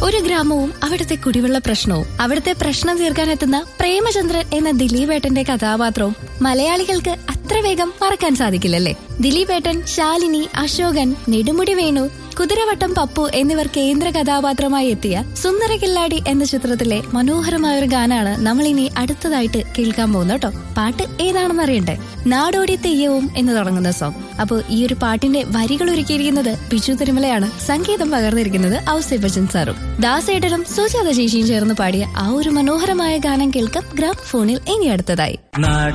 ഒരു ഗ്രാമവും അവിടുത്തെ കുടിവെള്ള പ്രശ്നവും അവിടുത്തെ പ്രശ്നം തീർക്കാനെത്തുന്ന പ്രേമചന്ദ്രൻ എന്ന ദിലീപേട്ടന്റെ കഥാപാത്രവും മലയാളികൾക്ക് അത്ര വേഗം മറക്കാൻ സാധിക്കില്ലല്ലേ ദിലീപേട്ടൻ ശാലിനി അശോകൻ നെടുമുടി വേണു കുതിരവട്ടം പപ്പു എന്നിവർ കേന്ദ്ര കഥാപാത്രമായി എത്തിയ സുന്ദര കില്ലാടി എന്ന ചിത്രത്തിലെ മനോഹരമായ ഒരു ഗാനാണ് നമ്മൾ ഇനി അടുത്തതായിട്ട് കേൾക്കാൻ പോകുന്നത് കേട്ടോ പാട്ട് ഏതാണെന്ന് അറിയണ്ടേ നാടോടി തെയ്യവും എന്ന് തുടങ്ങുന്ന സോങ് അപ്പോൾ ഈ ഒരു പാട്ടിന്റെ വരികൾ ഒരുക്കിയിരിക്കുന്നത് ബിജു തിരുമലയാണ് സംഗീതം പകർന്നിരിക്കുന്നത് ഔസേ ബച്ചൻ സാറും ദാസേട്ടനും സുജാത ചേച്ചിയും ചേർന്ന് പാടിയ ആ ഒരു മനോഹരമായ ഗാനം കേൾക്കാം ഗ്രാം ഫോണിൽ ഇനി അടുത്തതായി നാട